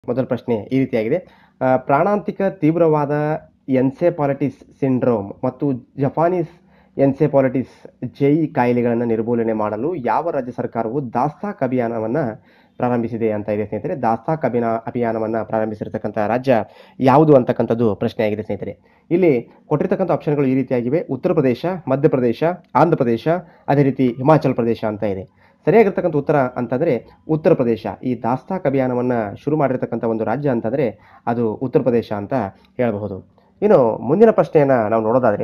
ಮೊದಲ ಪ್ರಶ್ನೆ ಈ ರೀತಿಯಾಗಿದೆ ಆ, ಪ್ರಾಣಾಂತಿಕ ತೀವ್ರವಾದ ಎನ್ಸೆಪಾಲಿಟಿಸ್ ಸಿಂಡ್ರೋಮ್ ಮತ್ತು ಜಪಾನೀಸ್ ಎನ್ಸೆಪಾಲಿಟಿಸ್ ಜೈ ಕಾಯಿಲೆಗಳನ್ನು ನಿರ್ಮೂಲನೆ ಮಾಡಲು ಯಾವ ರಾಜ್ಯ ಸರ್ಕಾರವು ದಾಸ್ತಾಕ್ ಅಭಿಯಾನವನ್ನು ಪ್ರಾರಂಭಿಸಿದೆ ಅಂತ ಇದೆ ಸ್ನೇಹಿತರೆ ದಾಸ್ತಾಕ್ ಅಭಿಯಾನ ಅಭಿಯಾನವನ್ನು ಪ್ರಾರಂಭಿಸಿರ್ತಕ್ಕಂಥ ರಾಜ್ಯ ಯಾವುದು ಅಂತಕ್ಕಂಥದ್ದು ಪ್ರಶ್ನೆ ಆಗಿದೆ ಸ್ನೇಹಿತರೆ ಇಲ್ಲಿ ಕೊಟ್ಟಿರ್ತಕ್ಕಂಥ ಆಪ್ಷನ್ಗಳು ಈ ರೀತಿಯಾಗಿವೆ ಉತ್ತರ ಪ್ರದೇಶ ಮಧ್ಯಪ್ರದೇಶ ಆಂಧ್ರ ಪ್ರದೇಶ ಅದೇ ರೀತಿ ಹಿಮಾಚಲ ಪ್ರದೇಶ ಅಂತ ಇದೆ ಸರಿಯಾಗಿರ್ತಕ್ಕಂಥ ಉತ್ತರ ಅಂತಂದರೆ ಉತ್ತರ ಪ್ರದೇಶ ಈ ದಾಸ್ತಾಕ್ ಅಭಿಯಾನವನ್ನು ಶುರು ಮಾಡಿರ್ತಕ್ಕಂಥ ಒಂದು ರಾಜ್ಯ ಅಂತಂದರೆ ಅದು ಉತ್ತರ ಪ್ರದೇಶ ಅಂತ ಹೇಳಬಹುದು ಇನ್ನು ಮುಂದಿನ ಪ್ರಶ್ನೆಯನ್ನು ನಾವು ನೋಡೋದಾದರೆ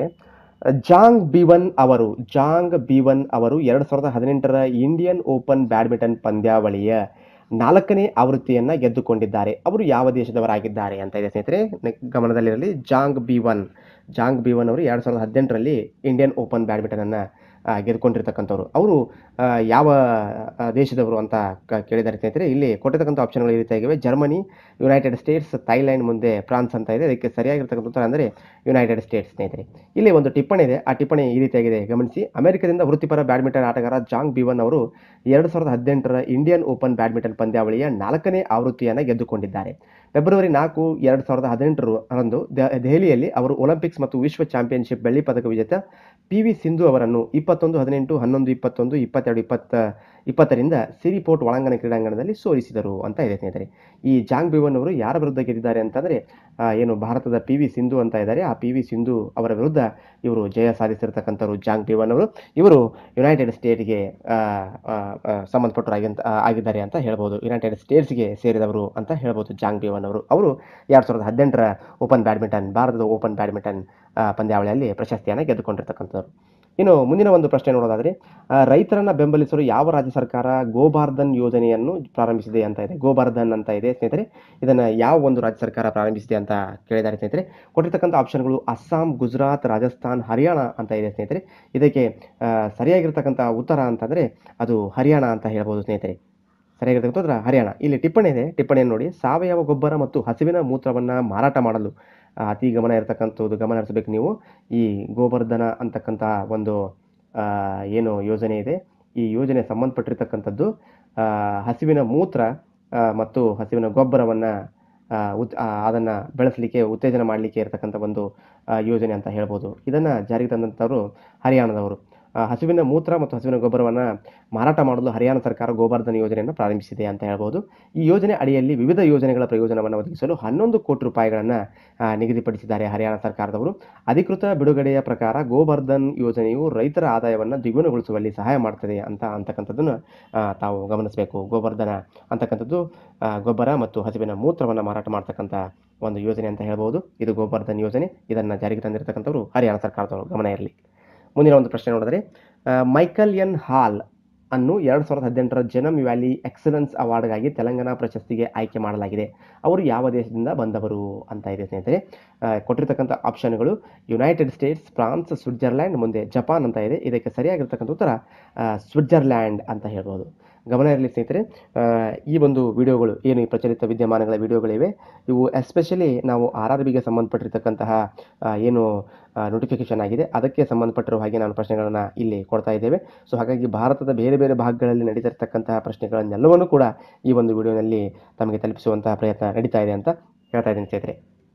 ಜಾಂಗ್ ಬಿವನ್ ಅವರು ಜಾಂಗ್ ಬಿವನ್ ಅವರು ಎರಡು ಸಾವಿರದ ಹದಿನೆಂಟರ ಇಂಡಿಯನ್ ಓಪನ್ ಬ್ಯಾಡ್ಮಿಂಟನ್ ಪಂದ್ಯಾವಳಿಯ ನಾಲ್ಕನೇ ಆವೃತ್ತಿಯನ್ನು ಗೆದ್ದುಕೊಂಡಿದ್ದಾರೆ ಅವರು ಯಾವ ದೇಶದವರಾಗಿದ್ದಾರೆ ಅಂತ ಇದೆ ಸ್ನೇಹಿತರೆ ನೆ- ಗಮನದಲ್ಲಿರಲಿ Zhang Beiwen Zhang Beiwen ಅವರು ಎರಡು ಸಾವಿರದ ಹದಿನೆಂಟರಲ್ಲಿ ಇಂಡಿಯನ್ ಓಪನ್ ಬ್ಯಾಡ್ಮಿಂಟನನ್ನು ಗೆದ್ದುಕೊಂಡಿರ್ತಕ್ಕಂಥವ್ರು ಅವರು ಆ, ಯಾವ ಆ, ದೇಶದವರು ಅಂತ ಕ- ಕೇಳಿದ್ದಾರೆ ಸ್ನೇಹಿತರೆ ಇಲ್ಲಿ ಕೊಟ್ಟಿರ್ತಕ್ಕಂಥ ಆಪ್ಷನ್ಗಳು ಈ ರೀತಿಯಾಗಿವೆ ಜರ್ಮನಿ ಯುನೈಟೆಡ್ ಸ್ಟೇಟ್ಸ್ ಥೈಲ್ಯಾಂಡ್ ಮುಂದೆ ಫ್ರಾನ್ಸ್ ಅಂತ ಇದೆ ಅದಕ್ಕೆ ಸರಿಯಾಗಿರ್ತಕ್ಕಂಥ ಉತ್ತರ ಅಂದರೆ ಯುನೈಟೆಡ್ ಸ್ಟೇಟ್ಸ್ ಸ್ನೇಹಿತರೆ ಇಲ್ಲಿ ಒಂದು ಟಿಪ್ಪಣಿ ಇದೆ ಆ ಟಿಪ್ಪಣಿ ಈ ರೀತಿಯಾಗಿದೆ ಗಮನಿಸಿ ಅಮೆರಿಕದಿಂದ ವೃತ್ತಿಪರ ಬ್ಯಾಡ್ಮಿಂಟನ್ ಆಟಗಾರ ಜಾಂಗ್ ಬಿವನ್ ಅವರು ಎರಡು ಸಾವಿರದ ಹದಿನೆಂಟರ ಇಂಡಿಯನ್ ಓಪನ್ ಬ್ಯಾಡ್ಮಿಂಟನ್ ಪಂದ್ಯಾವಳಿಯ ನಾಲ್ಕನೇ ಆವೃತ್ತಿಯನ್ನು ಗೆದ್ದುಕೊಂಡಿದ್ದಾರೆ ಫೆಬ್ರವರಿ ನಾಲ್ಕು ಎರಡು ಸಾವಿರದ ಹದಿನೆಂಟರಂದು ದ- ದೆಹಲಿಯಲ್ಲಿ ಅವರು ಒಲಿಂಪಿಕ್ಸ್ ಮತ್ತು ವಿಶ್ವ ಚಾಂಪಿಯನ್ಶಿಪ್ ಬೆಳ್ಳಿ ಪದಕ ವಿಜೇತ ಪಿ ವಿ ಸಿಂಧು ಅವರನ್ನು ಇಪ್ಪತ್ತೊಂದು ಹದಿನೆಂಟು ಹನ್ನೊಂದು ಇಪ್ಪತ್ತೊಂದು ಇಪ್ಪತ್ತೆರಡು ಇಪ್ಪತ್ತ ಇಪ್ಪತ್ತರಿಂದ ಸಿರಿಪೋರ್ಟ್ ಒಳಾಂಗಣ ಕ್ರೀಡಾಂಗಣದಲ್ಲಿ ಸೋಲಿಸಿದರು ಅಂತ ಇದೆ ಸ್ನೇಹಿತರೆ ಈ ಜಾಂಗ್ ಬಿವನ್ ಅವರು ಯಾರ ವಿರುದ್ಧ ಗೆದ್ದಿದ್ದಾರೆ ಅಂತಂದರೆ ಏನು ಭಾರತದ ಪಿ ವಿ ಸಿಂಧು ಅಂತ ಇದ್ದಾರೆ ಆ ಪಿ ವಿ ಸಿಂಧು ಅವರ ವಿರುದ್ಧ ಇವರು ಜಯ ಸಾಧಿಸಿರ್ತಕ್ಕಂಥವ್ರು ಜಾಂಗ್ ಬಿವನ್ ಅವರು ಇವರು ಯುನೈಟೆಡ್ ಸ್ಟೇಟ್ಗೆ ಆ, ಆ, ಆ, ಸಂಬಂಧಪಟ್ಟವರಾಗಿ ಆಗಿದ್ದಾರೆ ಅಂತ ಹೇಳ್ಬೋದು ಯುನೈಟೆಡ್ ಸ್ಟೇಟ್ಸ್ಗೆ ಸೇರಿದವರು ಅಂತ ಹೇಳ್ಬೋದು ಜಾಂಗ್ ಬಿವನ್ ಅವರು ಅವರು ಎರಡು ಸಾವಿರದ ಹದಿನೆಂಟರ ಓಪನ್ ಬ್ಯಾಡ್ಮಿಂಟನ್ ಭಾರತದ ಓಪನ್ ಬ್ಯಾಡ್ಮಿಂಟನ್ ಆ, ಪಂದ್ಯಾವಳಿಯಲ್ಲಿ ಪ್ರಶಸ್ತಿಯನ್ನು ಗೆದ್ದುಕೊಂಡಿರ್ತಕ್ಕಂಥವ್ರು ಇನ್ನು ಮುಂದಿನ ಒಂದು ಪ್ರಶ್ನೆ ನೋಡೋದಾದರೆ ಆ, ರೈತರನ್ನ ಬೆಂಬಲಿಸಲು ಯಾವ ರಾಜ್ಯ ಸರ್ಕಾರ ಗೋಬಾರ್ಧನ್ ಯೋಜನೆಯನ್ನು ಪ್ರಾರಂಭಿಸಿದೆ ಅಂತ ಇದೆ ಗೋಬಾರ್ಧನ್ ಅಂತ ಇದೆ ಸ್ನೇಹಿತರೆ ಇದನ್ನು ಯಾವ ಒಂದು ರಾಜ್ಯ ಸರ್ಕಾರ ಪ್ರಾರಂಭಿಸಿದೆ ಅಂತ ಕೇಳಿದ್ದಾರೆ ಸ್ನೇಹಿತರೆ ಕೊಟ್ಟಿರ್ತಕ್ಕಂಥ ಆಪ್ಷನ್ಗಳು ಅಸ್ಸಾಂ ಗುಜರಾತ್ ರಾಜಸ್ಥಾನ್ ಹರಿಯಾಣ ಅಂತ ಇದೆ ಸ್ನೇಹಿತರೆ ಇದಕ್ಕೆ ಆ, ಸರಿಯಾಗಿರ್ತಕ್ಕಂಥ ಉತ್ತರ ಅಂತಂದರೆ ಅದು ಹರಿಯಾಣ ಅಂತ ಹೇಳ್ಬೋದು ಸ್ನೇಹಿತರೆ ಸರಿಯಾಗಿರ್ತಕ್ಕಂಥ ಉತ್ತರ ಹರಿಯಾಣ ಇಲ್ಲಿ ಟಿಪ್ಪಣಿ ಇದೆ ಟಿಪ್ಪಣಿಯನ್ನು ನೋಡಿ ಸಾವಯವ ಗೊಬ್ಬರ ಮತ್ತು ಹಸುವಿನ ಮೂತ್ರವನ್ನು ಮಾರಾಟ ಮಾಡಲು ಆ, ಅತಿ ಗಮನ ಇರತಕ್ಕಂಥದ್ದು ಗಮನ ಹರಿಸಬೇಕು ನೀವು ಈ ಗೋಬರ್ಧನ ಅಂತಕ್ಕಂಥ ಒಂದು ಆ, ಏನು ಯೋಜನೆ ಇದೆ ಈ ಯೋಜನೆ ಸಂಬಂಧಪಟ್ಟಿರ್ತಕ್ಕಂಥದ್ದು ಆ, ಹಸುವಿನ ಮೂತ್ರ ಆ, ಮತ್ತು ಹಸುವಿನ ಗೊಬ್ಬರವನ್ನು ಉತ್ ಅದನ್ನು ಬೆಳೆಸಲಿಕ್ಕೆ ಉತ್ತೇಜನ ಮಾಡಲಿಕ್ಕೆ ಇರತಕ್ಕಂಥ ಒಂದು ಆ, ಯೋಜನೆ ಅಂತ ಹೇಳ್ಬೋದು ಇದನ್ನು ಜಾರಿಗೆ ತಂದಂಥವರು ಹರಿಯಾಣದವರು ಆ, ಹಸುವಿನ ಮೂತ್ರ ಮತ್ತು ಹಸುವಿನ ಗೊಬ್ಬರವನ್ನು ಮಾರಾಟ ಮಾಡಲು ಹರಿಯಾಣ ಸರ್ಕಾರ ಗೋಬರ್ಧನ ಯೋಜನೆಯನ್ನು ಪ್ರಾರಂಭಿಸಿದೆ ಅಂತ ಹೇಳ್ಬೋದು ಈ ಯೋಜನೆ ಅಡಿಯಲ್ಲಿ ವಿವಿಧ ಯೋಜನೆಗಳ ಪ್ರಯೋಜನವನ್ನು ಒದಗಿಸಲು ಹನ್ನೊಂದು ಕೋಟಿ ರೂಪಾಯಿಗಳನ್ನು ನಿಗದಿಪಡಿಸಿದ್ದಾರೆ ಹರಿಯಾಣ ಸರ್ಕಾರದವರು ಅಧಿಕೃತ ಬಿಡುಗಡೆಯ ಪ್ರಕಾರ ಗೋಬರ್ಧನ್ ಯೋಜನೆಯು ರೈತರ ಆದಾಯವನ್ನು ದ್ವಿಗುಣಗೊಳಿಸುವಲ್ಲಿ ಸಹಾಯ ಮಾಡ್ತದೆ ಅಂತ ಅಂತಕ್ಕಂಥದ್ದನ್ನು ಆ, ತಾವು ಗಮನಿಸಬೇಕು ಗೋಬರ್ಧನ ಅಂತಕ್ಕಂಥದ್ದು ಆ, ಗೊಬ್ಬರ ಮತ್ತು ಹಸುವಿನ ಮೂತ್ರವನ್ನು ಮಾರಾಟ ಮಾಡ್ತಕ್ಕಂಥ ಒಂದು ಯೋಜನೆ ಅಂತ ಹೇಳ್ಬೋದು ಇದು ಗೋಬರ್ಧನ್ ಯೋಜನೆ ಇದನ್ನು ಜಾರಿಗೆ ತಂದಿರತಕ್ಕಂಥವ್ರು ಹರಿಯಾಣ ಸರ್ಕಾರದವರು ಗಮನ ಇರಲಿ ಮುಂದಿನ ಒಂದು ಪ್ರಶ್ನೆ ನೋಡಿದ್ರೆ ಆ, ಮೈಕಲ್ ಎನ್ ಹಾಲ್ ಅನ್ನು ಎರಡು ಸಾವಿರದ ಹದಿನೆಂಟರ ಜನಮ್ ವ್ಯಾಲಿ ಎಕ್ಸಲೆನ್ಸ್ ಅವಾರ್ಡ್ಗಾಗಿ ತೆಲಂಗಾಣ ಪ್ರಶಸ್ತಿಗೆ ಆಯ್ಕೆ ಮಾಡಲಾಗಿದೆ ಅವರು ಯಾವ ದೇಶದಿಂದ ಬಂದವರು ಅಂತ ಇದೆ ಸ್ನೇಹಿತರೆ ಆ, ಕೊಟ್ಟಿರ್ತಕ್ಕಂಥ ಆಪ್ಷನ್ಗಳು ಯುನೈಟೆಡ್ ಸ್ಟೇಟ್ಸ್ ಫ್ರಾನ್ಸ್ ಸ್ವಿಟ್ಜರ್ಲ್ಯಾಂಡ್ ಮುಂದೆ ಜಪಾನ್ ಅಂತ ಇದೆ ಇದಕ್ಕೆ ಸರಿಯಾಗಿರ್ತಕ್ಕಂಥ ಉತ್ತರ ಆ, ಸ್ವಿಟ್ಜರ್ಲ್ಯಾಂಡ್ ಅಂತ ಹೇಳ್ಬೋದು ಗಮನ ಇರಲಿ ಸ್ನೇಹಿತರೆ ಆ, ಈ ಒಂದು ವಿಡಿಯೋಗಳು ಏನು ಈ ಪ್ರಚಲಿತ ವಿದ್ಯಮಾನಗಳ ವಿಡಿಯೋಗಳಿವೆ ಇವು ಎಸ್ಪೆಷಲಿ ನಾವು ಆರ್ ಆರ್ ಬಿಗೆ ಸಂಬಂಧಪಟ್ಟಿರ್ತಕ್ಕಂತಹ ಆ, ಏನು ನೋಟಿಫಿಕೇಶನ್ ಆಗಿದೆ ಅದಕ್ಕೆ ಸಂಬಂಧಪಟ್ಟಿರುವ ಹಾಗೆ ನಾನು ಪ್ರಶ್ನೆಗಳನ್ನು ಇಲ್ಲಿ ಕೊಡ್ತಾ ಇದ್ದೇವೆ ಸೊ ಹಾಗಾಗಿ ಭಾರತದ ಬೇರೆ ಬೇರೆ ಭಾಗಗಳಲ್ಲಿ ನಡೀತಿರ್ತಕ್ಕಂತಹ ಪ್ರಶ್ನೆಗಳನ್ನೆಲ್ಲವನ್ನೂ ಕೂಡ ಈ ಒಂದು ವಿಡಿಯೋನಲ್ಲಿ ತಮಗೆ ತಲುಪಿಸುವಂತಹ ಪ್ರಯತ್ನ ನಡೀತಾ ಇದೆ ಅಂತ ಹೇಳ್ತಾ ಇದ್ದೀನಿ ಸ್ನೇಹಿತರೆ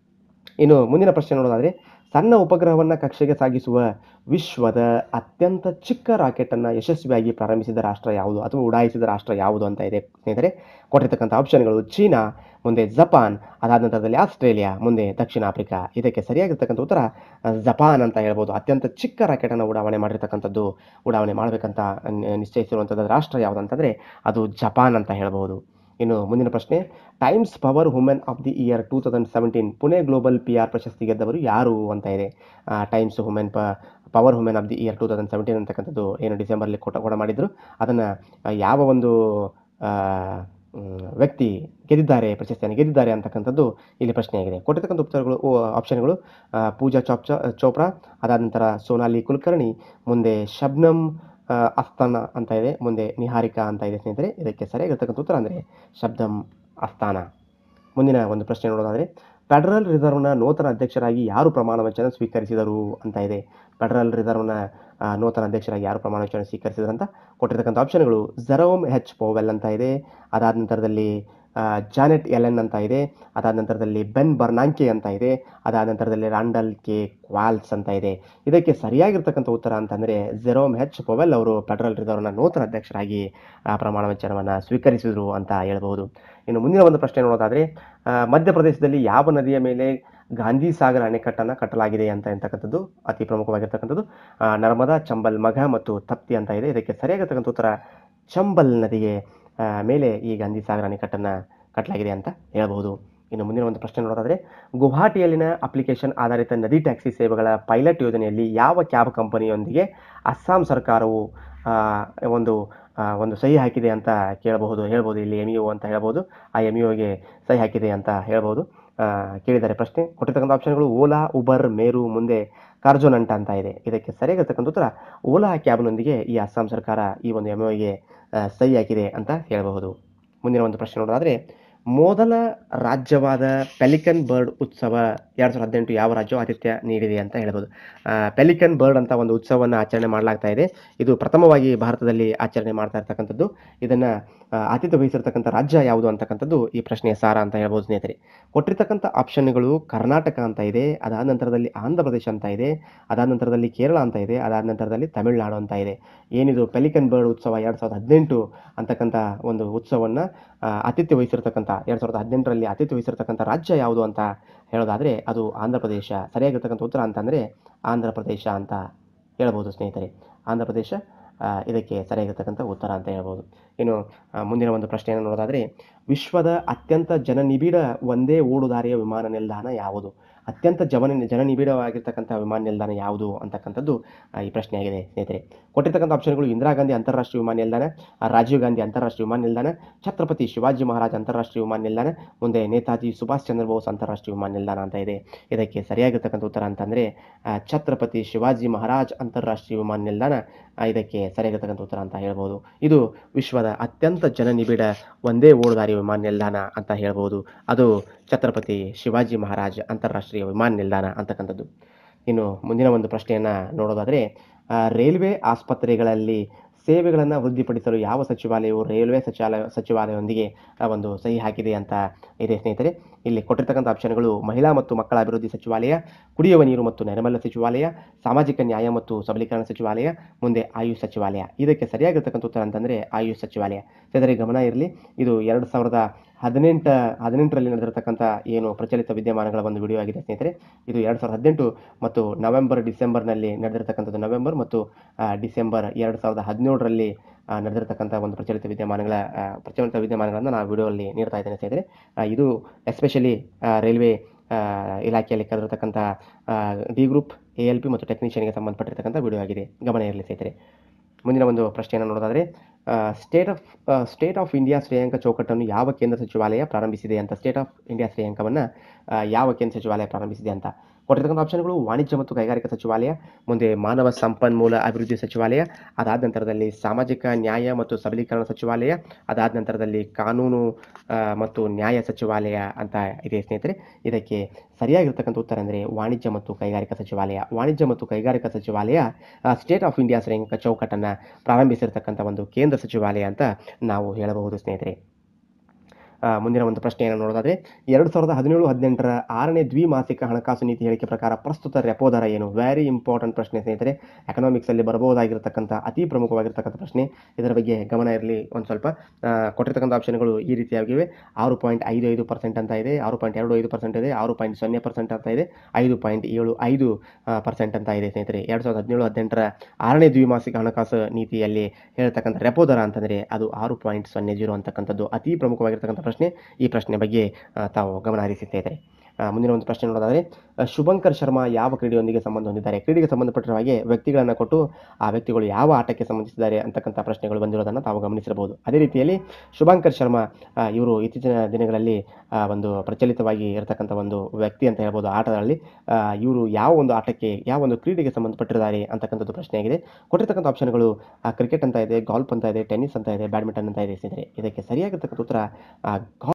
ಇನ್ನು ಮುಂದಿನ ಪ್ರಶ್ನೆ ನೋಡೋದಾದರೆ ಸಣ್ಣ ಉಪಗ್ರಹವನ್ನು ಕಕ್ಷೆಗೆ ಸಾಗಿಸುವ ವಿಶ್ವದ ಅತ್ಯಂತ ಚಿಕ್ಕ ರಾಕೆಟನ್ನು ಯಶಸ್ವಿಯಾಗಿ ಪ್ರಾರಂಭಿಸಿದ ರಾಷ್ಟ್ರ ಯಾವುದು ಅಥವಾ ಉಡಾಯಿಸಿದ ರಾಷ್ಟ್ರ ಯಾವುದು ಅಂತ ಇದೆ ಸ್ನೇಹಿತರೆ ಕೊಟ್ಟಿರ್ತಕ್ಕಂಥ ಆಪ್ಷನ್ಗಳು ಚೀನಾ ಮುಂದೆ ಜಪಾನ್ ಅದಾದ ನಂತರದಲ್ಲಿ ಆಸ್ಟ್ರೇಲಿಯಾ ಮುಂದೆ ದಕ್ಷಿಣ ಆಫ್ರಿಕಾ ಇದಕ್ಕೆ ಸರಿಯಾಗಿರ್ತಕ್ಕಂಥ ಉತ್ತರ ಆ, ಜಪಾನ್ ಅಂತ ಹೇಳ್ಬೋದು ಅತ್ಯಂತ ಚಿಕ್ಕ ರಾಕೆಟನ್ನು ಉಡಾವಣೆ ಮಾಡಿರ್ತಕ್ಕಂಥದ್ದು ಉಡಾವಣೆ ಮಾಡಬೇಕಂತ ನಿ- ನಿಶ್ಚಯಿಸಿರುವಂಥದ್ದು ರಾಷ್ಟ್ರ ಯಾವುದಂತಂದರೆ ಅದು ಜಪಾನ್ ಅಂತ ಹೇಳ್ಬೋದು ಇನ್ನು ಮುಂದಿನ ಪ್ರಶ್ನೆ Times power women of the year two thousand seventeen Pune global P R ಪ್ರಶಸ್ತಿ ಗೆದ್ದವರು ಯಾರು ಅಂತ ಇದೆ ಟೈಮ್ಸ್ ವುಮೆನ್ ಪ power women of the year two thousand seventeen ಅಂತಕ್ಕಂಥದ್ದು ಏನು ಡಿಸೆಂಬರ್ಲಿ ಕೊಟ್ಟ ಕೊಡ ಮಾಡಿದ್ರು ಅದನ್ನು ಯಾವ ಒಂದು ಆ, ಮ್, ವ್ಯಕ್ತಿ ಗೆದ್ದಿದ್ದಾರೆ ಪ್ರಶಸ್ತಿಯನ್ನು ಗೆದ್ದಿದ್ದಾರೆ ಅಂತಕ್ಕಂಥದ್ದು ಇಲ್ಲಿ ಪ್ರಶ್ನೆಯಾಗಿದೆ ಕೊಟ್ಟಿರ್ತಕ್ಕಂಥ ಉತ್ತರಗಳು ಓ, ಆಪ್ಷನ್ಗಳು ಆ, ಪೂಜಾ ಚಾಪ್ ಚೋಪ್ರಾ ಅದಾದ ನಂತರ ಸೋನಾಲಿ ಕುಲಕರ್ಣಿ ಮುಂದೆ ಶಬ್ನಮ್ ಆ, ಅಸ್ತಾನ ಅಂತ ಇದೆ ಮುಂದೆ ನಿಹಾರಿಕಾ ಅಂತ ಇದೆ ಸ್ನೇಹಿತರೆ ಇದಕ್ಕೆ ಸರಿಯಾಗಿರ್ತಕ್ಕಂಥ ಉತ್ತರ ಅಂದರೆ ಶಬ್ದಂ ಅಸ್ಥಾನ ಮುಂದಿನ ಒಂದು ಪ್ರಶ್ನೆ ನೋಡೋದಾದರೆ ಫೆಡರಲ್ ರಿಸರ್ವ್ನ ನೂತನ ಅಧ್ಯಕ್ಷರಾಗಿ ಯಾರು ಪ್ರಮಾಣ ವಚನ ಸ್ವೀಕರಿಸಿದರು ಅಂತ ಇದೆ ಫೆಡರಲ್ ರಿಸರ್ವ್ನ ಆ, ನೂತನ ಅಧ್ಯಕ್ಷರಾಗಿ ಯಾರು ಪ್ರಮಾಣ ವಚನ ಸ್ವೀಕರಿಸಿದ್ರು ಅಂತ ಕೊಟ್ಟಿರ್ತಕ್ಕಂಥ ಆಪ್ಷನ್ಗಳು ಜರೋಮ್ ಹೆಚ್ ಪೋವೆಲ್ ಅಂತ ಇದೆ ಅದಾದ ನಂತರದಲ್ಲಿ ಜಾನೆಟ್ ಎಲೆನ್ ಅಂತ ಇದೆ ಅದಾದ ನಂತರದಲ್ಲಿ ಬೆನ್ ಬರ್ನಾಂಕೆ ಅಂತ ಇದೆ ಅದಾದ ನಂತರದಲ್ಲಿ ರಾಂಡಲ್ ಕೆ ಕ್ವಾಲ್ಸ್ ಅಂತ ಇದೆ ಇದಕ್ಕೆ ಸರಿಯಾಗಿರ್ತಕ್ಕಂಥ ಉತ್ತರ ಅಂತಂದರೆ ಜೆರೋಮ್ ಹೆಚ್ ಪೊವೆಲ್ ಅವರು ಫೆಡರಲ್ ರಿಸರ್ವ್ನ ನೂತನ ಅಧ್ಯಕ್ಷರಾಗಿ ಆ, ಪ್ರಮಾಣ ವಚನವನ್ನು ಸ್ವೀಕರಿಸಿದರು ಅಂತ ಹೇಳ್ಬೋದು ಇನ್ನು ಮುಂದಿನ ಒಂದು ಪ್ರಶ್ನೆ ನೋಡೋದಾದರೆ ಆ, ಮಧ್ಯಪ್ರದೇಶದಲ್ಲಿ ಯಾವ ನದಿಯ ಮೇಲೆ ಗಾಂಧಿ ಸಾಗರ ಅಣೆಕಟ್ಟನ್ನು ಕಟ್ಟಲಾಗಿದೆ ಅಂತ ಅಂತಕ್ಕಂಥದ್ದು ಅತಿ ಪ್ರಮುಖವಾಗಿರ್ತಕ್ಕಂಥದ್ದು ಆ, ನರ್ಮದಾ ಚಂಬಲ್ ಮಘ ಮತ್ತು ತಪ್ತಿ ಅಂತ ಇದೆ ಇದಕ್ಕೆ ಸರಿಯಾಗಿರ್ತಕ್ಕಂಥ ಉತ್ತರ ಚಂಬಲ್ ನದಿಗೆ ಆ, ಮೇಲೆ ಈ ಗಾಂಧಿ ಸಾಗರ ಅಣೆಕಟ್ಟನ್ನು ಕಟ್ಟಲಾಗಿದೆ ಅಂತ ಹೇಳಬಹುದು ಇನ್ನು ಮುಂದಿನ ಒಂದು ಪ್ರಶ್ನೆ ನೋಡೋದಾದರೆ ಗುವಾಹಟಿಯಲ್ಲಿನ ಅಪ್ಲಿಕೇಶನ್ ಆಧಾರಿತ ನದಿ ಟ್ಯಾಕ್ಸಿ ಸೇವೆಗಳ ಪೈಲಟ್ ಯೋಜನೆಯಲ್ಲಿ ಯಾವ ಕ್ಯಾಬ್ ಕಂಪನಿಯೊಂದಿಗೆ ಅಸ್ಸಾಂ ಸರ್ಕಾರವು ಆ, ಒಂದು ಆ, ಒಂದು ಸಹಿ ಹಾಕಿದೆ ಅಂತ ಕೇಳಬಹುದು ಹೇಳ್ಬೋದು ಇಲ್ಲಿ ಎಮ್ ಯು ಅಂತ ಹೇಳ್ಬೋದು ಆ ಎಮ್ ಯುಗೆ ಸಹಿ ಹಾಕಿದೆ ಅಂತ ಹೇಳ್ಬೋದು ಆ, ಕೇಳಿದ್ದಾರೆ ಪ್ರಶ್ನೆ ಕೊಟ್ಟಿರ್ತಕ್ಕಂಥ ಆಪ್ಷನ್ಗಳು ಓಲಾ ಉಬರ್ ಮೇರು ಮುಂದೆ ಕಾರ್ಜೋನಂಟ ಅಂತ ಇದೆ ಇದಕ್ಕೆ ಸರಿಯಾಗಿರ್ತಕ್ಕಂಥ ಉತ್ತರ ಓಲಾ ಕ್ಯಾಬ್ನೊಂದಿಗೆ ಈ ಅಸ್ಸಾಂ ಸರ್ಕಾರ ಈ ಒಂದು ಎಮ್ ಯುಗೆ ಸಹಿ ಹಾಕಿದೆ ಅಂತ ಹೇಳಬಹುದು ಮುಂದಿನ ಒಂದು ಪ್ರಶ್ನೆ ನೋಡೋದಾದರೆ ಮೊದಲ ರಾಜ್ಯವಾದ ಪೆಲಿಕನ್ ಬರ್ಡ್ ಉತ್ಸವ ಎರಡು ಸಾವಿರದ ಹದಿನೆಂಟು ಯಾವ ರಾಜ್ಯವು ಆತಿಥ್ಯ ನೀಡಿದೆ ಅಂತ ಹೇಳ್ಬೋದು ಆ, ಪೆಲಿಕನ್ ಬರ್ಡ್ ಅಂತ ಒಂದು ಉತ್ಸವವನ್ನು ಆಚರಣೆ ಮಾಡಲಾಗ್ತಾ ಇದೆ ಇದು ಪ್ರಥಮವಾಗಿ ಭಾರತದಲ್ಲಿ ಆಚರಣೆ ಮಾಡ್ತಾ ಇರ್ತಕ್ಕಂಥದ್ದು ಇದನ್ನು ಆತಿಥ್ಯ ವಹಿಸಿರ್ತಕ್ಕಂಥ ರಾಜ್ಯ ಯಾವುದು ಅಂತಕ್ಕಂಥದ್ದು ಈ ಪ್ರಶ್ನೆಯ ಸಾರ ಅಂತ ಹೇಳ್ಬೋದು ಸ್ನೇಹಿತರೆ ಕೊಟ್ಟಿರ್ತಕ್ಕಂಥ ಆಪ್ಷನ್ಗಳು ಕರ್ನಾಟಕ ಅಂತ ಇದೆ ಅದಾದ ನಂತರದಲ್ಲಿ ಆಂಧ್ರ ಪ್ರದೇಶ ಅಂತ ಇದೆ ಅದಾದ ನಂತರದಲ್ಲಿ ಕೇರಳ ಅಂತ ಇದೆ ಅದಾದ ನಂತರದಲ್ಲಿ ತಮಿಳುನಾಡು ಅಂತ ಇದೆ ಏನಿದು ಪೆಲಿಕನ್ ಬರ್ಡ್ ಉತ್ಸವ ಎರಡು ಸಾವಿರದ ಹದಿನೆಂಟು ಅಂತಕ್ಕಂಥ ಒಂದು ಉತ್ಸವವನ್ನು ಆತಿಥ್ಯ ವಹಿಸಿರ್ತಕ್ಕಂಥ ಎರಡು ಸಾವಿರದ ಹದಿನೆಂಟರಲ್ಲಿ ಆತಿಥ್ಯ ವಹಿಸಿರ್ತಕ್ಕಂಥ ರಾಜ್ಯ ಯಾವುದು ಅಂತ ಹೇಳೋದಾದರೆ ಅದು ಆಂಧ್ರ ಪ್ರದೇಶ ಸರಿಯಾಗಿರ್ತಕ್ಕಂಥ ಉತ್ತರ ಅಂತಂದರೆ ಆಂಧ್ರ ಪ್ರದೇಶ ಅಂತ ಹೇಳ್ಬೋದು ಸ್ನೇಹಿತರೆ ಆಂಧ್ರ ಪ್ರದೇಶ ಆ, ಇದಕ್ಕೆ ಸರಿಯಾಗಿರ್ತಕ್ಕಂಥ ಉತ್ತರ ಅಂತ ಹೇಳ್ಬೋದು ಇನ್ನು ಆ, ಮುಂದಿನ ಒಂದು ಪ್ರಶ್ನೆಯನ್ನು ನೋಡೋದಾದರೆ ವಿಶ್ವದ ಅತ್ಯಂತ ಜನನಿಬಿಡ ಒಂದೇ ಓಡುದಾರಿಯ ವಿಮಾನ ನಿಲ್ದಾಣ ಯಾವುದು ಅತ್ಯಂತ ಜವನ ಜನನಿಬಿಡವಾಗಿರ್ತಕ್ಕಂಥ ವಿಮಾನ ನಿಲ್ದಾಣ ಯಾವುದು ಅಂತಕ್ಕಂಥದ್ದು ಆ, ಈ ಪ್ರಶ್ನೆಯಾಗಿದೆ ಸ್ನೇಹಿತರೆ ಕೊಟ್ಟಿರ್ತಕ್ಕಂಥ ಆಪ್ಷನ್ಗಳು ಇಂದಿರಾ ಗಾಂಧಿ ಅಂತಾರಾಷ್ಟ್ರೀಯ ವಿಮಾನ ನಿಲ್ದಾಣ ಆ, ರಾಜೀವ್ ಗಾಂಧಿ ಅಂತಾರಾಷ್ಟ್ರೀಯ ವಿಮಾನ ನಿಲ್ದಾಣ ಛತ್ರಪತಿ ಶಿವಾಜಿ ಮಹಾರಾಜ್ ಅಂತಾರಾಷ್ಟ್ರೀಯ ವಿಮಾನ ನಿಲ್ದಾಣ ಮುಂದೆ ನೇತಾಜಿ ಸುಭಾಷ್ ಚಂದ್ರ ಬೋಸ್ ಅಂತಾರಾಷ್ಟ್ರೀಯ ವಿಮಾನ ನಿಲ್ದಾಣ ಅಂತ ಇದೆ ಇದಕ್ಕೆ ಸರಿಯಾಗಿರ್ತಕ್ಕಂಥ ಉತ್ತರ ಅಂತಂದರೆ ಆ, ಛತ್ರಪತಿ ಶಿವಾಜಿ ಮಹಾರಾಜ್ ಅಂತಾರಾಷ್ಟ್ರೀಯ ವಿಮಾನ ನಿಲ್ದಾಣ ಆ, ಇದಕ್ಕೆ ಸರಿಯಾಗಿರ್ತಕ್ಕಂಥ ಉತ್ತರ ಅಂತ ಹೇಳ್ಬೋದು ಇದು ವಿಶ್ವದ ಅತ್ಯಂತ ಜನನಿಬಿಡ ಒಂದೇ ಓಡುದಾರಿ ವಿಮಾನ ನಿಲ್ದಾಣ ಅಂತ ಹೇಳ್ಬೋದು ಅದು ಛತ್ರಪತಿ ಶಿವಾಜಿ ಮಹಾರಾಜ್ ಅಂತಾರಾಷ್ಟ್ರೀಯ ವಿಮಾನ ನಿಲ್ದಾಣ ಅಂತಕ್ಕಂಥದ್ದು ಇನ್ನು ಮುಂದಿನ ಒಂದು ಪ್ರಶ್ನೆಯನ್ನು ನೋಡೋದಾದರೆ ಆ, ರೈಲ್ವೆ ಆಸ್ಪತ್ರೆಗಳಲ್ಲಿ ಸೇವೆಗಳನ್ನು ವೃದ್ಧಿಪಡಿಸಲು ಯಾವ ಸಚಿವಾಲಯವು ರೈಲ್ವೆ ಸಚಿವಾಲಯ ಸಚಿವಾಲಯದೊಂದಿಗೆ ಆ, ಒಂದು ಸಹಿ ಹಾಕಿದೆ ಅಂತ ಇದೆ ಸ್ನೇಹಿತರೆ ಇಲ್ಲಿ ಕೊಟ್ಟಿರ್ತಕ್ಕಂಥ ಆಪ್ಷನ್ಗಳು ಮಹಿಳಾ ಮತ್ತು ಮಕ್ಕಳ ಅಭಿವೃದ್ಧಿ ಸಚಿವಾಲಯ ಕುಡಿಯುವ ನೀರು ಮತ್ತು ನೈರ್ಮಲ್ಯ ಸಚಿವಾಲಯ ಸಾಮಾಜಿಕ ನ್ಯಾಯ ಮತ್ತು ಸಬಲೀಕರಣ ಸಚಿವಾಲಯ ಮುಂದೆ ಆಯುಷ್ ಸಚಿವಾಲಯ ಇದಕ್ಕೆ ಸರಿಯಾಗಿರ್ತಕ್ಕಂಥ ಉತ್ತರ ಅಂತಂದರೆ ಆಯುಷ್ ಸಚಿವಾಲಯ ಸ್ನೇಹಿತರೆ ಗಮನ ಇರಲಿ ಇದು ಎರಡು ಸಾವಿರದ ಹದಿನೆಂಟ ಹದಿನೆಂಟರಲ್ಲಿ ನಡೆದಿರತಕ್ಕಂಥ ಏನು ಪ್ರಚಲಿತ ವಿದ್ಯಮಾನಗಳ ಒಂದು ವಿಡಿಯೋ ಆಗಿದೆ ಸ್ನೇಹಿತರೆ ಇದು ಎರಡು ಸಾವಿರದ ಹದಿನೆಂಟು ಮತ್ತು ನವೆಂಬರ್ ಡಿಸೆಂಬರ್ನಲ್ಲಿ ನಡೆದಿರತಕ್ಕಂಥದ್ದು ನವೆಂಬರ್ ಮತ್ತು ಆ, ಡಿಸೆಂಬರ್ ಎರಡು ಸಾವಿರದ ಹದಿನೇಳರಲ್ಲಿ ಆ, ನಡೆದಿರತಕ್ಕಂಥ ಒಂದು ಪ್ರಚಲಿತ ವಿದ್ಯಮಾನಗಳ ಆ, ಪ್ರಚಲಿತ ವಿದ್ಯಮಾನಗಳನ್ನು ನಾನು ವಿಡಿಯೋಲ್ಲಿ ನೀಡ್ತಾ ಇದ್ದೇನೆ ಸ್ನೇಹಿತರೆ ಆ, ಇದು ಎಸ್ಪೆಷಲಿ ರೈಲ್ವೆ ಆ, ಇಲಾಖೆಯಲ್ಲಿ ಕರೆದಿರತಕ್ಕಂಥ D group A L P ಮತ್ತು ಟೆಕ್ನಿಷಿಯನ್ಗೆ ಸಂಬಂಧಪಟ್ಟಿರ್ತಕ್ಕಂಥ ವಿಡಿಯೋ ಆಗಿದೆ ಗಮನ ಇರಲಿ ಸ್ನೇಹಿತರೆ ಮುಂದಿನ ಒಂದು ಪ್ರಶ್ನೆಯನ್ನು ನೋಡೋದಾದರೆ state of state of India ಶ್ರೇಯಾಂಕ ಚೌಕಟ್ಟನ್ನು ಯಾವ ಕೇಂದ್ರ ಸಚಿವಾಲಯ ಪ್ರಾರಂಭಿಸಿದೆ ಅಂತ ಸ್ಟೇಟ್ ಆಫ್ ಇಂಡಿಯಾ ಶ್ರೇಯಾಂಕವನ್ನು ಯಾವ ಕೇಂದ್ರ ಸಚಿವಾಲಯ ಪ್ರಾರಂಭಿಸಿದೆ ಅಂತ ಕೊಟ್ಟಿರ್ತಕ್ಕಂಥ ಆಪ್ಷನ್ಗಳು ವಾಣಿಜ್ಯ ಮತ್ತು ಕೈಗಾರಿಕಾ ಸಚಿವಾಲಯ ಮುಂದೆ ಮಾನವ ಸಂಪನ್ಮೂಲ ಅಭಿವೃದ್ಧಿ ಸಚಿವಾಲಯ ಅದಾದ ನಂತರದಲ್ಲಿ ಸಾಮಾಜಿಕ ನ್ಯಾಯ ಮತ್ತು ಸಬಲೀಕರಣ ಸಚಿವಾಲಯ ಅದಾದ ನಂತರದಲ್ಲಿ ಕಾನೂನು ಆ, ಮತ್ತು ನ್ಯಾಯ ಸಚಿವಾಲಯ ಅಂತ ಇದೆ ಸ್ನೇಹಿತರೆ ಇದಕ್ಕೆ ಸರಿಯಾಗಿರ್ತಕ್ಕಂಥ ಉತ್ತರ ಅಂದರೆ ವಾಣಿಜ್ಯ ಮತ್ತು ಕೈಗಾರಿಕಾ ಸಚಿವಾಲಯ ವಾಣಿಜ್ಯ ಮತ್ತು ಕೈಗಾರಿಕಾ ಸಚಿವಾಲಯ ಸ್ಟೇಟ್ ಆಫ್ ಇಂಡಿಯಾ ಶ್ರೇಯಾಂಕ ಚೌಕಟ್ಟನ್ನು ಪ್ರಾರಂಭಿಸಿರ್ತಕ್ಕಂಥ ಒಂದು ಕೇಂದ್ರ ಸಚಿವಾಲಯ ಅಂತ ನಾವು ಹೇಳಬಹುದು ಸ್ನೇಹಿತರೆ ಆ, ಮುಂದಿನ ಒಂದು ಪ್ರಶ್ನೆಯನ್ನು ನೋಡೋದಾದರೆ ಎರಡು ಸಾವಿರದ ಹದಿನೇಳು ಹದಿನೆಂಟರ ಆರನೇ ದ್ವಿಮಾಸಿಕ ಹಣಕಾಸು ನೀತಿ ಹೇಳಿಕೆ ಪ್ರಕಾರ ಪ್ರಸ್ತುತ ರೆಪೋ ದರ ಏನು ವೆರಿ ಇಂಪಾರ್ಟೆಂಟ್ ಪ್ರಶ್ನೆ ಸ್ನೇಹಿತರೆ ಎಕನಾಮಿಕ್ಸಲ್ಲಿ ಬರಬಹುದಾಗಿರ್ತಕ್ಕಂಥ ಅತಿ ಪ್ರಮುಖವಾಗಿರ್ತಕ್ಕಂಥ ಪ್ರಶ್ನೆ ಇದರ ಬಗ್ಗೆ ಗಮನ ಇರಲಿ ಒಂದು ಸ್ವಲ್ಪ ಆ, ಕೊಟ್ಟಿರ್ತಕ್ಕಂಥ ಆಪ್ಷನ್ಗಳು ಈ ರೀತಿಯಾಗಿವೆ ಆರು ಪಾಯಿಂಟ್ ಐದು ಐದು ಪರ್ಸೆಂಟ್ ಅಂತ ಇದೆ ಆರು ಪಾಯಿಂಟ್ ಎರಡು ಐದು ಪರ್ಸೆಂಟ್ ಇದೆ ಆರು ಪಾಯಿಂಟ್ ಸೊನ್ನೆ ಪರ್ಸೆಂಟ್ ಅಂತ ಇದೆ ಐದು ಪಾಯಿಂಟ್ ಏಳು ಐದು ಪರ್ಸೆಂಟ್ ಅಂತ ಇದೆ ಸ್ನೇಹಿತರೆ ಎರಡು ಸಾವಿರದ ಹದಿನೇಳು ಹದಿನೆಂಟರ ಆರನೇ ದ್ವಿಮಾಸಿಕ ಹಣಕಾಸು ನೀತಿಯಲ್ಲಿ ಹೇಳ್ತಕ್ಕಂಥ ರೆಪೋ ದರ ಅಂತಂದರೆ ಅದು ಆರು ಪಾಯಿಂಟ್ ಸೊನ್ನೆ ಜೀರೋ ಅಂತಕ್ಕಂಥದ್ದು ಅತಿ ಪ್ರಮುಖವಾಗಿರ್ತಕ್ಕಂಥ ಪ್ರಶ್ನೆ ಈ ಪ್ರಶ್ನೆ ಬಗ್ಗೆ ಆ, ತಾವು ಗಮನ ಹರಿಸುತ್ತಾ ಇದ್ದಾರೆ ಆ, ಮುಂದಿನ ಒಂದು ಪ್ರಶ್ನೆ ನೋಡೋದಾದರೆ ಆ, ಶುಭಂಕರ್ ಶರ್ಮಾ ಯಾವ ಕ್ರೀಡೆಯೊಂದಿಗೆ ಸಂಬಂಧ ಹೊಂದಿದ್ದಾರೆ ಕ್ರೀಡೆಗೆ ಸಂಬಂಧಪಟ್ಟಿರುವ ಹಾಗೆ ವ್ಯಕ್ತಿಗಳನ್ನು ಕೊಟ್ಟು ಆ ವ್ಯಕ್ತಿಗಳು ಯಾವ ಆಟಕ್ಕೆ ಸಂಬಂಧಿಸಿದ್ದಾರೆ ಅಂತಕ್ಕಂಥ ಪ್ರಶ್ನೆಗಳು ಬಂದಿರೋದನ್ನು ತಾವು ಗಮನಿಸಿರಬಹುದು ಅದೇ ರೀತಿಯಲ್ಲಿ ಶುಭಂಕರ್ ಶರ್ಮಾ ಆ, ಇವರು ಇತ್ತೀಚಿನ ದಿನಗಳಲ್ಲಿ ಆ, ಒಂದು ಪ್ರಚಲಿತವಾಗಿ ಇರತಕ್ಕಂಥ ಒಂದು ವ್ಯಕ್ತಿ ಅಂತ ಹೇಳ್ಬೋದು ಆಟದಲ್ಲಿ ಆ, ಇವರು ಯಾವ ಒಂದು ಆಟಕ್ಕೆ ಯಾವ ಒಂದು ಕ್ರೀಡೆಗೆ ಸಂಬಂಧಪಟ್ಟಿದ್ದಾರೆ ಅಂತಕ್ಕಂಥದ್ದು ಪ್ರಶ್ನೆಯಾಗಿದೆ ಕೊಟ್ಟಿರ್ತಕ್ಕಂಥ ಆಪ್ಷನ್ಗಳು ಕ್ರಿಕೆಟ್ ಅಂತ ಇದೆ ಗಾಲ್ಫ್ ಅಂತ ಇದೆ ಟೆನ್ನಿಸ್ ಅಂತ ಇದೆ ಬ್ಯಾಡ್ಮಿಂಟನ್ ಅಂತ ಇದೆ ಸ್ನೇಹಿತರೆ ಇದಕ್ಕೆ ಸರಿಯಾಗಿರ್ತಕ್ಕಂಥ ಉತ್ತರ ಆ,